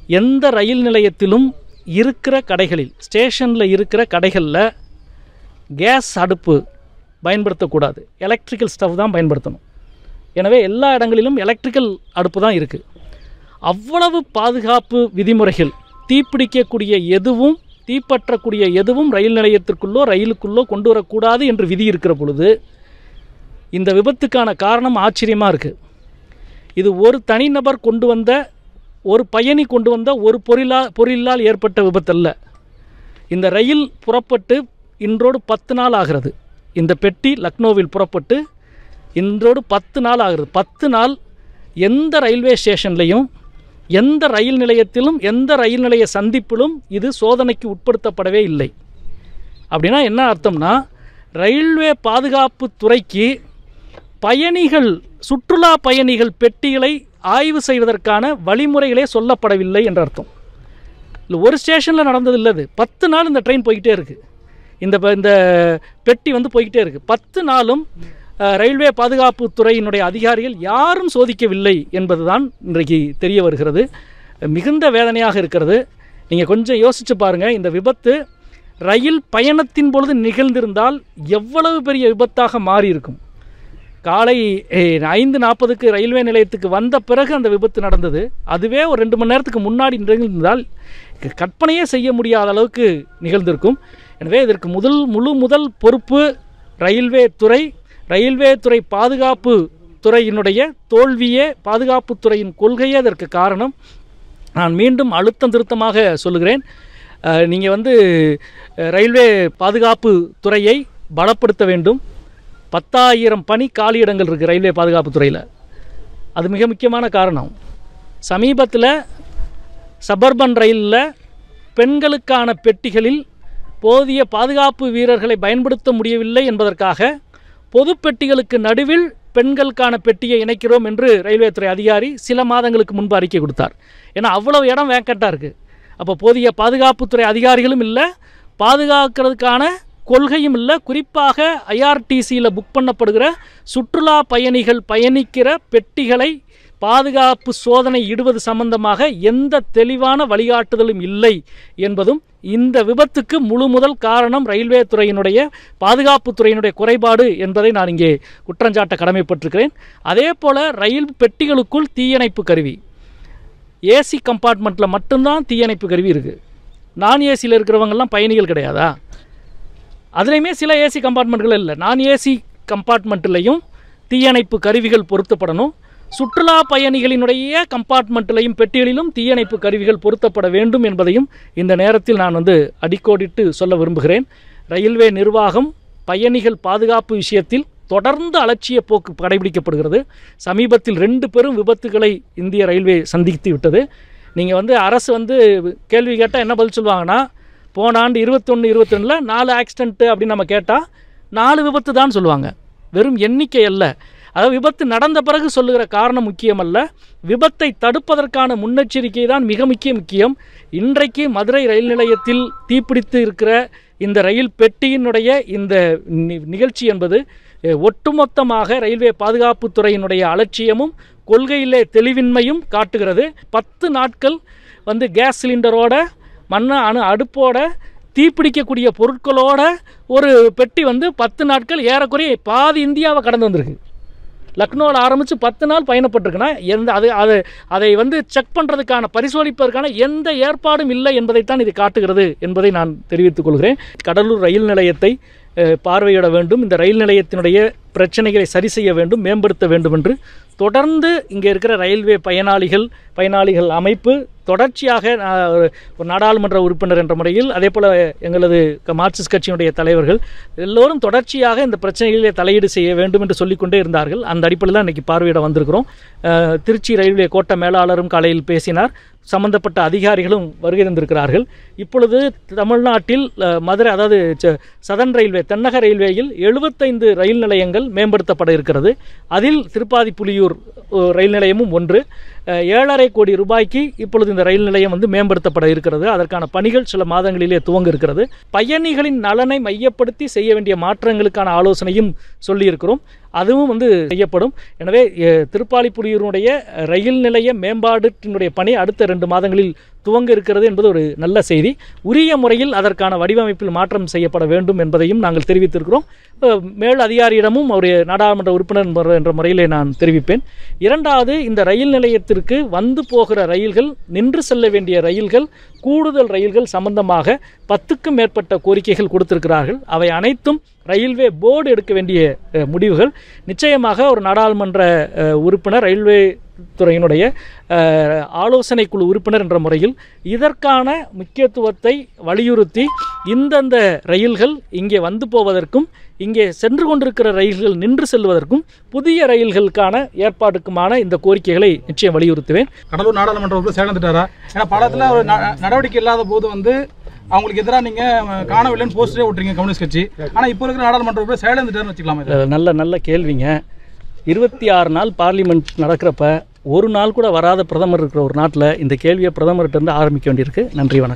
எந்த ரயில் நிலையத்திலும் இருக்கிற கடைகளில் ஸ்டேஷனில் இருக்கிற கடைகளில் கேஸ் அடுப்பு பயன்படுத்தக்கூடாது எலக்ட்ரிக்கல் ஸ்டவ் தான் பயன்படுத்தணும் எனவே எல்லா இடங்களிலும் எலக்ட்ரிக்கல் அடுப்பு தான் இருக்குது அவ்வளவு பாதுகாப்பு விதிமுறைகள் தீப்பிடிக்கக்கூடிய எதுவும் தீப்பற்றக்கூடிய எதுவும் ரயில் நிலையத்திற்குள்ளோ ரயிலுக்குள்ளோ கொண்டு வரக்கூடாது என்று விதி இருக்கிற பொழுது இந்த விபத்துக்கான காரணம் ஆச்சரியமாக இருக்குது இது ஒரு தனிநபர் கொண்டு வந்த ஒரு பயணி கொண்டு வந்த ஒரு பொருளா பொருளால் ஏற்பட்ட விபத்தல்ல இந்த ரயில் புறப்பட்டு இன்றோடு பத்து நாள் ஆகிறது இந்த பெட்டி லக்னோவில் புறப்பட்டு இன்றோடு பத்து நாள் ஆகிறது பத்து நாள் எந்த ரயில்வே ஸ்டேஷன்லையும் எந்த ரயில் நிலையத்திலும் எந்த ரயில் நிலைய சந்திப்பிலும் இது சோதனைக்கு உட்படுத்தப்படவே இல்லை அப்படின்னா என்ன அர்த்தம்னா ரயில்வே பாதுகாப்பு துறைக்கு பயணிகள் சுற்றுலா பயணிகள் பெட்டிகளை ஆய்வு செய்வதற்கான வழிமுறைகளே சொல்லப்படவில்லை என்ற அர்த்தம் இல்லை ஒரு ஸ்டேஷனில் நடந்தது இல்லை இது பத்து நாள் இந்த ட்ரெயின் போய்கிட்டே இருக்குது இந்த ப- இந்த பெட்டி வந்து போய்கிட்டே இருக்குது பத்து நாளும் அஹ், ரயில்வே பாதுகாப்பு துறையினுடைய அதிகாரிகள் யாரும் சோதிக்கவில்லை என்பதுதான் இன்றைக்கு தெரிய வருகிறது மிகுந்த வேதனையாக இருக்கிறது நீங்கள் கொஞ்சம் யோசிச்சு பாருங்கள் இந்த விபத்து ரயில் பயணத்தின் பொழுது நிகழ்ந்திருந்தால் எவ்வளவு பெரிய விபத்தாக மாறி இருக்கும் காலை eh, ஐந்து நாற்பதுக்கு ரயில்வே நிலையத்துக்கு வந்த பிறகு அந்த விபத்து நடந்தது அதுவே ஒரு ரெண்டு மணி நேரத்துக்கு முன்னாடி நிகழ்ந்திருந்தால் க- கற்பனையே செய்ய முடியாத அளவுக்கு நிகழ்ந்திருக்கும் எனவே இதற்கு முதல் முழு முதல் பொறுப்பு ரயில்வே துறை ரயில்வே துறை பாதுகாப்பு துறையினுடைய தோல்வியே பாதுகாப்புத் துறையின் கொள்கையே அதற்கு காரணம் நான் மீண்டும் அழுத்தம் திருத்தமாக சொல்லுகிறேன் நீங்கள் வந்து அஹ், ரயில்வே பாதுகாப்பு துறையை பலப்படுத்த வேண்டும் பத்தாயிரம் பணி காலியிடங்கள் இருக்குது ரயில்வே பாதுகாப்பு துறையில் அது மிக முக்கியமான காரணம் சமீபத்தில் சபர்பன் ரயிலில் பெண்களுக்கான பெட்டிகளில் போதிய பாதுகாப்பு வீரர்களை பயன்படுத்த முடியவில்லை என்பதற்காக பொது பெட்டிகளுக்கு நடுவில் பெண்களுக்கான பெட்டியை இணைக்கிறோம் என்று ரயில்வே துறை அதிகாரி சில மாதங்களுக்கு முன்பு அறிக்கை கொடுத்தார் ஏன்னா அவ்வளவு இடம் வேக்கட்டாக இருக்குது அப்போ போதிய பாதுகாப்புத்துறை அதிகாரிகளும் இல்லை பாதுகாக்கிறதுக்கான கொள்கையும் இல்லை குறிப்பாக ஐஆர்டிசியில் புக் பண்ணப்படுகிற சுற்றுலா பயணிகள் பயணிக்கிற பெட்டிகளை பாதுகாப்பு சோதனை இடுவது சம்பந்தமாக எந்த தெளிவான வழிகாட்டுதலும் இல்லை என்பதும் இந்த விபத்துக்கு முழு முதல் காரணம் ரயில்வே துறையினுடைய பாதுகாப்பு துறையினுடைய குறைபாடு என்பதை நான் இங்கே குற்றஞ்சாட்ட கடமைப்பட்டிருக்கிறேன் அதே போல் ரயில் பெட்டிகளுக்குள் தீயணைப்பு கருவி ஏசி கம்பார்ட்மெண்ட்டில் மட்டும்தான் தீயணைப்பு கருவி இருக்குது நான் ஏசியில் இருக்கிறவங்கெல்லாம் பயணிகள் கிடையாதா அதுலேயுமே சில ஏசி கம்பார்ட்மெண்ட்கள் இல்லை நான் ஏசி கம்பார்ட்மெண்ட்லேயும் தீயணைப்பு கருவிகள் பொருத்தப்படணும் சுற்றுலா பயணிகளினுடைய கம்பார்ட்மெண்ட்லையும் பெட்டிகளிலும் தீயணைப்பு கருவிகள் பொருத்தப்பட வேண்டும் என்பதையும் இந்த நேரத்தில் நான் வந்து அடிக்கோடிட்டு சொல்ல விரும்புகிறேன் ரயில்வே நிர்வாகம் பயணிகள் பாதுகாப்பு விஷயத்தில் தொடர்ந்து அலட்சிய போக்கு கடைபிடிக்கப்படுகிறது சமீபத்தில் ரெண்டு பெரும் விபத்துகளை இந்திய ரயில்வே சந்தித்து விட்டது நீங்கள் வந்து அரசு வந்து கேள்வி கேட்டால் என்ன பதில் சொல்லுவாங்கன்னா போன ஆண்டு இருபத்தொன்று இருபத்தொன்னில் நாலு ஆக்சிடென்ட்டு அப்படின்னு நம்ம கேட்டால் நாலு விபத்து தான் சொல்லுவாங்க வெறும் எண்ணிக்கை அல்ல அதாவது விபத்து நடந்த பிறகு சொல்லுகிற காரணம் முக்கியமல்ல விபத்தை தடுப்பதற்கான முன்னெச்சரிக்கை தான் மிக முக்கிய முக்கியம் இன்றைக்கு மதுரை ரயில் நிலையத்தில் தீப்பிடித்து இருக்கிற இந்த ரயில் பெட்டியினுடைய இந்த நி- நிகழ்ச்சி என்பது அஹ், ஒட்டுமொத்தமாக ரயில்வே பாதுகாப்புத் துறையினுடைய அலட்சியமும் கொள்கையிலே தெளிவின்மையும் காட்டுகிறது பத்து நாட்கள் வந்து கேஸ் சிலிண்டரோட மண்ண அணு அடுப்போட தீப்பிடிக்கக்கூடிய பொருட்களோட ஒரு பெட்டி வந்து பத்து நாட்கள் ஏறக்குறைய பாதி இந்தியாவை கடந்து வந்திருக்கு லக்னோவில் ஆரம்பித்து பத்து நாள் பயணப்பட்டிருக்குன்னா எந்த அது அது அதை வந்து செக் பண்ணுறதுக்கான பரிசோதிப்பதற்கான எந்த ஏற்பாடும் இல்லை என்பதைத்தான் இது காட்டுகிறது என்பதை நான் தெரிவித்துக் கொள்கிறேன் கடலூர் ரயில் நிலையத்தை அஹ், பார்வையிட வேண்டும் இந்த ரயில் நிலையத்தினுடைய பிரச்சனைகளை சரி செய்ய வேண்டும் மேம்படுத்த வேண்டும் என்று தொடர்ந்து இங்கே இருக்கிற ரயில்வே பயனாளிகள் பயனாளிகள் அமைப்பு தொடர்ச்சியாக நான் ஒரு ஒரு நாடாளுமன்ற உறுப்பினர் என்ற முறையில் அதே போல் எங்களது க- மார்க்சிஸ்ட் கட்சியினுடைய தலைவர்கள் எல்லோரும் தொடர்ச்சியாக இந்த பிரச்சனைகளிலே தலையீடு செய்ய வேண்டும் என்று சொல்லிக்கொண்டே இருந்தார்கள் அந்த அடிப்படையில் தான் இன்றைக்கி பார்வையிட வந்திருக்கிறோம் அஹ், திருச்சி ரயில்வே கோட்ட மேலாளரும் காலையில் பேசினார் சம்பந்தப்பட்ட அதிகாரிகளும் வருகை தந்திருக்கிறார்கள் இப்பொழுது தமிழ்நாட்டில் அஹ், மதுரை அதாவது ச- சதன் ரயில்வே தென்னக ரயில்வேயில் எழுபத்தைந்து ரயில் நிலையங்கள் மேம்படுத்தப்பட இருக்கிறது அதில் திருப்பாதி புலியூர் அஹ், ரயில் நிலையமும் ஒன்று அஹ், ஏழரை கோடி ரூபாய்க்கு இப்பொழுது இந்த ரயில் நிலையம் வந்து மேம்படுத்தப்பட இருக்கிறது அதற்கான பணிகள் சில மாதங்களிலே துவங்க இருக்கிறது பயணிகளின் நலனை மையப்படுத்தி செய்ய வேண்டிய மாற்றங்களுக்கான ஆலோசனையும் சொல்லியிருக்கிறோம் அதுவும் வந்து செய்யப்படும் எனவே அஹ், திருப்பாலிப்புலியூருடைய ரயில் நிலைய மேம்பாட்டினுடைய பணி அடுத்த ரெண்டு மாதங்களில் துவங்க இருக்கிறது என்பது ஒரு நல்ல செய்தி உரிய முறையில் அதற்கான வடிவமைப்பில் மாற்றம் செய்யப்பட வேண்டும் என்பதையும் நாங்கள் தெரிவித்திருக்கிறோம் அஹ், மேல் அதிகாரியிடமும் ஒரு நாடாளுமன்ற உறுப்பினர் என்ற- என்ற முறையிலே நான் தெரிவிப்பேன் இரண்டாவது இந்த ரயில் நிலையத்திற்கு வந்து போகிற ரயில்கள் நின்று செல்ல வேண்டிய ரயில்கள் கூடுதல் ரயில்கள் சம்பந்தமாக பத்துக்கும் மேற்பட்ட கோரிக்கைகள் கொடுத்திருக்கிறார்கள் அவை அனைத்தும் ரயில்வே போர்டு எடுக்க வேண்டிய அஹ், முடிவுகள் நிச்சயமாக ஒரு நாடாளுமன்ற அஹ், உறுப்பினர் ரயில்வே துறையினுடைய அஹ், ஆலோசனை குழு உறுப்பினர் என்ற முறையில் இதற்கான முக்கியத்துவத்தை வலியுறுத்தி இந்தந்த ரயில்கள் இங்கே வந்து போவதற்கும் இங்கே சென்று கொண்டிருக்கிற ரயில்கள் நின்று செல்வதற்கும் புதிய ரயில்களுக்கான ஏற்பாட்டுக்குமான இந்த கோரிக்கைகளை நிச்சயம் வலியுறுத்துவேன் கடலூர் நாடாளுமன்ற உறுப்பினர் சேலம் திட்டாரா ஏன்னா படத்தில் ஒரு ந- நடவடிக்கை இல்லாத போது வந்து அவங்களுக்கு எதிராக நீங்க அஹ், காணவில்லைன்னு போஸ்டரே விட்டுறீங்க கம்யூனிஸ்ட் கட்சி ஆனா இப்போ இருக்கிற நாடாளுமன்ற உறுப்பினர் சேலம் திட்டார்னு வச்சுக்கலாமா இதை? அஹ், நல்ல நல்ல கேள்விங்க இருபத்தி ஆறு நாள் பார்லிமெண்ட் நடக்கிறப்ப ஒரு நாள் கூட வராத பிரதமர் இருக்கிற ஒரு நாட்டில் இந்த கேள்வியை பிரதமர்கிட்ட இருந்து ஆரம்பிக்க வேண்டியிருக்கு நன்றி வணக்கம்